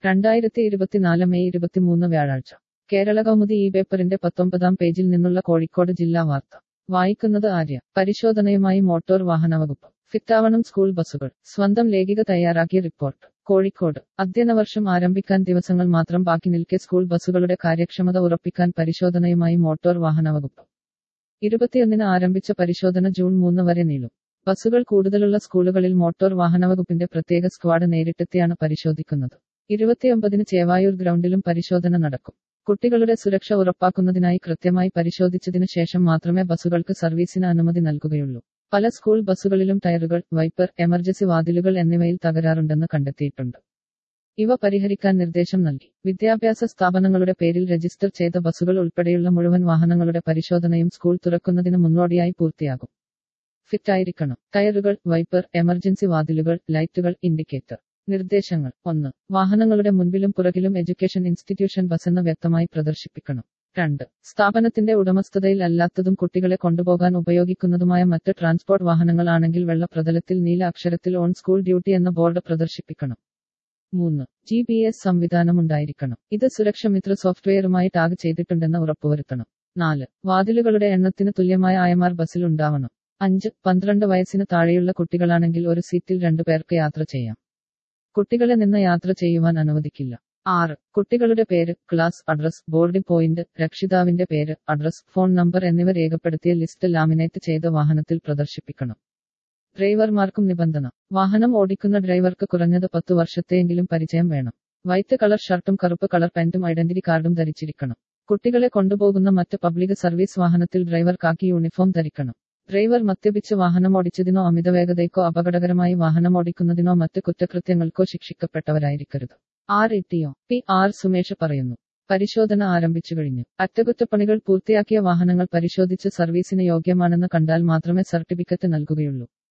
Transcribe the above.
രണ്ടായിരത്തി ഇരുപത്തിനാല് മെയ് ഇരുപത്തിമൂന്ന് വ്യാഴാഴ്ച കേരള കൗമുദി ഈ പേപ്പറിന്റെ പത്തൊമ്പതാം പേജിൽ നിന്നുള്ള കോഴിക്കോട് ജില്ലാ വാർത്ത വായിക്കുന്നത് ആര്യ പരിശോധനയുമായി മോട്ടോർ വാഹന വകുപ്പ് ഫിറ്റാവണം സ്കൂൾ ബസ്സുകൾ സ്വന്തം ലേഖിക തയ്യാറാക്കിയ റിപ്പോർട്ട് കോഴിക്കോട് അധ്യയന വർഷം ആരംഭിക്കാൻ ദിവസങ്ങൾ മാത്രം ബാക്കി നിൽക്കെ സ്കൂൾ ബസ്സുകളുടെ കാര്യക്ഷമത ഉറപ്പിക്കാൻ പരിശോധനയുമായി മോട്ടോർ വാഹന വകുപ്പ് ഇരുപത്തിയൊന്നിന് ആരംഭിച്ച പരിശോധന ജൂൺ മൂന്ന് വരെ നീളും ബസ്സുകൾ കൂടുതലുള്ള സ്കൂളുകളിൽ മോട്ടോർ വാഹന വകുപ്പിന്റെ പ്രത്യേക സ്ക്വാഡ് നേരിട്ടെത്തിയാണ് പരിശോധിക്കുന്നത് ഇരുപത്തിയൊമ്പതിന് ചേവായൂർ ഗ്രൗണ്ടിലും പരിശോധന നടക്കും കുട്ടികളുടെ സുരക്ഷ ഉറപ്പാക്കുന്നതിനായി കൃത്യമായി പരിശോധിച്ചതിനു ശേഷം മാത്രമേ ബസ്സുകൾക്ക് സർവീസിന് അനുമതി നൽകുകയുള്ളൂ പല സ്കൂൾ ബസ്സുകളിലും ടയറുകൾ വൈപ്പർ എമർജൻസി വാതിലുകൾ എന്നിവയിൽ തകരാറുണ്ടെന്ന് കണ്ടെത്തിയിട്ടുണ്ട് ഇവ പരിഹരിക്കാൻ നിർദ്ദേശം നൽകി വിദ്യാഭ്യാസ സ്ഥാപനങ്ങളുടെ പേരിൽ രജിസ്റ്റർ ചെയ്ത ബസ്സുകൾ ഉൾപ്പെടെയുള്ള മുഴുവൻ വാഹനങ്ങളുടെ പരിശോധനയും സ്കൂൾ തുറക്കുന്നതിന് മുന്നോടിയായി പൂർത്തിയാകും ഫിറ്റായിരിക്കണം ടയറുകൾ വൈപ്പർ എമർജൻസി വാതിലുകൾ ലൈറ്റുകൾ ഇൻഡിക്കേറ്റർ നിർദ്ദേശങ്ങൾ ഒന്ന് വാഹനങ്ങളുടെ മുൻപിലും പുറകിലും എഡ്യൂക്കേഷൻ ഇൻസ്റ്റിറ്റ്യൂഷൻ ബസ്സെന്ന് വ്യക്തമായി പ്രദർശിപ്പിക്കണം രണ്ട് സ്ഥാപനത്തിന്റെ ഉടമസ്ഥതയിൽ അല്ലാത്തതും കുട്ടികളെ കൊണ്ടുപോകാൻ ഉപയോഗിക്കുന്നതുമായ മറ്റ് ട്രാൻസ്പോർട്ട് വാഹനങ്ങളാണെങ്കിൽ വെള്ള പ്രതലത്തിൽ നീല അക്ഷരത്തിൽ ഓൺ സ്കൂൾ ഡ്യൂട്ടി എന്ന ബോർഡ് പ്രദർശിപ്പിക്കണം മൂന്ന് ജി പി എസ് സംവിധാനമുണ്ടായിരിക്കണം ഇത് സുരക്ഷമിത്ര സോഫ്റ്റ്വെയറുമായി ടാഗ് ചെയ്തിട്ടുണ്ടെന്ന് ഉറപ്പുവരുത്തണം നാല് വാതിലുകളുടെ എണ്ണത്തിന് തുല്യമായ ആയമാർ ബസ്സിൽ ഉണ്ടാവണം അഞ്ച് പന്ത്രണ്ട് വയസ്സിന് താഴെയുള്ള കുട്ടികളാണെങ്കിൽ ഒരു സീറ്റിൽ രണ്ടു പേർക്ക് യാത്ര ചെയ്യാം കുട്ടികളെ നിന്ന് യാത്ര ചെയ്യുവാൻ അനുവദിക്കില്ല ആറ് കുട്ടികളുടെ പേര് ക്ലാസ് അഡ്രസ് ബോർഡിംഗ് പോയിന്റ് രക്ഷിതാവിന്റെ പേര് അഡ്രസ് ഫോൺ നമ്പർ എന്നിവ രേഖപ്പെടുത്തിയ ലിസ്റ്റ് ലാമിനേറ്റ് ചെയ്ത വാഹനത്തിൽ പ്രദർശിപ്പിക്കണം ഡ്രൈവർമാർക്കും നിബന്ധന വാഹനം ഓടിക്കുന്ന ഡ്രൈവർക്ക് കുറഞ്ഞത് പത്തു വർഷത്തെയെങ്കിലും പരിചയം വേണം വൈറ്റ് കളർ ഷർട്ടും കറുപ്പ് കളർ പാന്റും ഐഡന്റിറ്റി കാർഡും ധരിച്ചിരിക്കണം കുട്ടികളെ കൊണ്ടുപോകുന്ന മറ്റ് പബ്ലിക് സർവീസ് വാഹനത്തിൽ ഡ്രൈവർ കാക്കി യൂണിഫോം ധരിക്കണം ഡ്രൈവർ മദ്യപിച്ച് വാഹനമോടിച്ചതിനോ അമിതവേഗതയ്ക്കോ അപകടകരമായി വാഹനമോടിക്കുന്നതിനോ മറ്റ് കുറ്റകൃത്യങ്ങൾക്കോ ശിക്ഷിക്കപ്പെട്ടവരായിരിക്കരുത് ആർ ഇട്ടിയോ പി ആർ സുമേഷ് പറയുന്നു പരിശോധന ആരംഭിച്ചു കഴിഞ്ഞു അറ്റകുറ്റപ്പണികൾ പൂർത്തിയാക്കിയ വാഹനങ്ങൾ പരിശോധിച്ച് സർവീസിന് യോഗ്യമാണെന്ന് കണ്ടാൽ മാത്രമേ സർട്ടിഫിക്കറ്റ് നൽകുകയുള്ളൂ